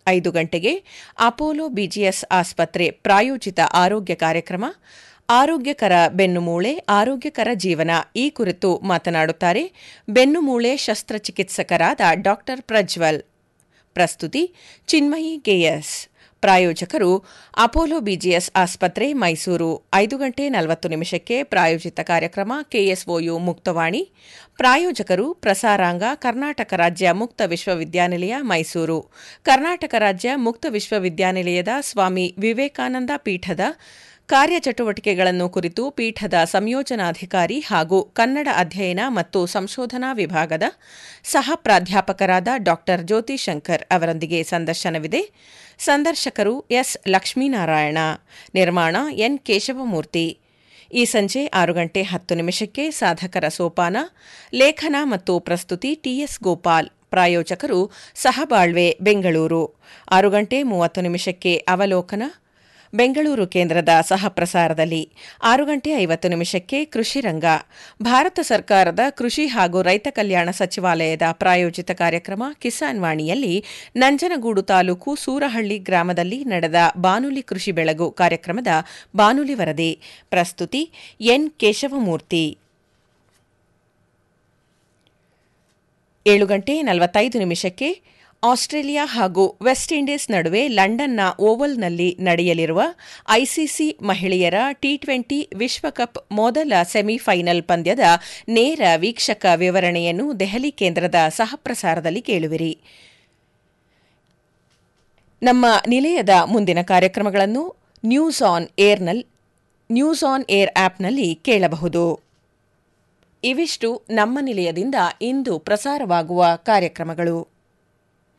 ಐದು ಗಂಟೆಗೆ Apollo BGS ಆಸ್ಪತ್ರೆ ಪ್ರಾಯೋಜಿತ ಆರೋಗ್ಯ ಕಾರ್ಯಕ್ರಮ ಆರೋಗ್ಯಕರ ಬೆನ್ನುಮೂಳೆ ಆರೋಗ್ಯಕರ ಜೀವನ ಈ ಕುರಿತು ಮಾತನಾಡುತ್ತಾರೆ ಬೆನ್ನುಮೂಳೆ ಶಸ್ತ್ರಚಿಕಿತ್ಸಕರಾದ ಡಾ ಪ್ರಜ್ವಲ್ ಪ್ರಸ್ತುತಿ ಚಿನ್ಮಯಿ ಕೆಎಸ್ ಪ್ರಾಯೋಜಕರು ಅಪೋಲೋ ಬಿಜಿಎಸ್ ಆಸ್ಪತ್ರೆ ಮೈಸೂರು ಐದು ಗಂಟೆ ನಲವತ್ತು ನಿಮಿಷಕ್ಕೆ ಪ್ರಾಯೋಜಿತ ಕಾರ್ಯಕ್ರಮ ಕೆಎಸ್ಒಯು ಮುಕ್ತವಾಣಿ ಪ್ರಾಯೋಜಕರು ಪ್ರಸಾರಾಂಗ ಕರ್ನಾಟಕ ರಾಜ್ಯ ಮುಕ್ತ ವಿಶ್ವವಿದ್ಯಾನಿಲಯ ಮೈಸೂರು ಕರ್ನಾಟಕ ರಾಜ್ಯ ಮುಕ್ತ ವಿಶ್ವವಿದ್ಯಾನಿಲಯದ ಸ್ವಾಮಿ ವಿವೇಕಾನಂದ ಪೀಠದ ಕಾರ್ಯಚಟುವಟಿಕೆಗಳನ್ನು ಕುರಿತು ಪೀಠದ ಸಂಯೋಜನಾಧಿಕಾರಿ ಹಾಗೂ ಕನ್ನಡ ಅಧ್ಯಯನ ಮತ್ತು ಸಂಶೋಧನಾ ವಿಭಾಗದ ಸಹ ಪ್ರಾಧ್ಯಾಪಕರಾದ ಡಾ ಜ್ಯೋತಿ ಶಂಕರ್ ಅವರೊಂದಿಗೆ ಸಂದರ್ಶನವಿದೆ ಸಂದರ್ಶಕರು ಎಸ್ ಲಕ್ಷ್ಮೀನಾರಾಯಣ ನಿರ್ಮಾಣ ಎನ್ ಕೇಶವಮೂರ್ತಿ ಈ ಸಂಜೆ ಆರು ಗಂಟೆ ಹತ್ತು ನಿಮಿಷಕ್ಕೆ ಸಾಧಕರ ಸೋಪಾನ ಲೇಖನ ಮತ್ತು ಪ್ರಸ್ತುತಿ ಟಿಎಸ್ ಗೋಪಾಲ್ ಪ್ರಾಯೋಜಕರು ಸಹಬಾಳ್ವೆ ಬೆಂಗಳೂರು ಆರು ಗಂಟೆ ಮೂವತ್ತು ನಿಮಿಷಕ್ಕೆ ಅವಲೋಕನ ಬೆಂಗಳೂರು ಕೇಂದ್ರದ ಸಹ ಪ್ರಸಾರದಲ್ಲಿ ಆರು ಗಂಟೆ ಐವತ್ತು ನಿಮಿಷಕ್ಕೆ ಕೃಷಿ ರಂಗ ಭಾರತ ಸರ್ಕಾರದ ಕೃಷಿ ಹಾಗೂ ರೈತ ಕಲ್ಯಾಣ ಸಚಿವಾಲಯದ ಪ್ರಾಯೋಜಿತ ಕಾರ್ಯಕ್ರಮ ಕಿಸಾನ್ ವಾಣಿಯಲ್ಲಿ ನಂಜನಗೂಡು ತಾಲೂಕು ಸೂರಹಳ್ಳಿ ಗ್ರಾಮದಲ್ಲಿ ನಡೆದ ಬಾನುಲಿ ಕೃಷಿ ಬೆಳಗು ಕಾರ್ಯಕ್ರಮದ ಬಾನುಲಿ ವರದಿ ಪ್ರಸ್ತುತಿ ಎನ್ ಕೇಶವಮೂರ್ತಿ ಏಳು ಗಂಟೆ ನಲವತ್ತೈದು ನಿಮಿಷಕ್ಕೆ ಆಸ್ಟ್ರೇಲಿಯಾ ಹಾಗೂ ವೆಸ್ಟ್ ಇಂಡೀಸ್ ನಡುವೆ ಲಂಡನ್ನ ಓವಲ್ನಲ್ಲಿ ನಡೆಯಲಿರುವ ಐಸಿಸಿ ಮಹಿಳೆಯರ ಟಿ ಟ್ವೆಂಟಿ ವಿಶ್ವಕಪ್ ಮೊದಲ ಸೆಮಿಫೈನಲ್ ಪಂದ್ಯದ ನೇರ ವೀಕ್ಷಕ ವಿವರಣೆಯನ್ನು ದೆಹಲಿ ಕೇಂದ್ರದ ಸಹಪ್ರಸಾರದಲ್ಲಿ ಕೇಳುವಿರಿ ನಮ್ಮ ನಿಲಯದ ಮುಂದಿನ ಕಾರ್ಯಕ್ರಮಗಳನ್ನು ನ್ಯೂಸ್ ಆನ್ ಏರ್ನಲ್ಲಿ ನ್ಯೂಸ್ ಆನ್ ಏರ್ ಆಪ್ನಲ್ಲಿ ಕೇಳಬಹುದು ಇವಿಷ್ಟು ನಮ್ಮ ನಿಲಯದಿಂದ ಇಂದು ಪ್ರಸಾರವಾಗುವ ಕಾರ್ಯಕ್ರಮಗಳು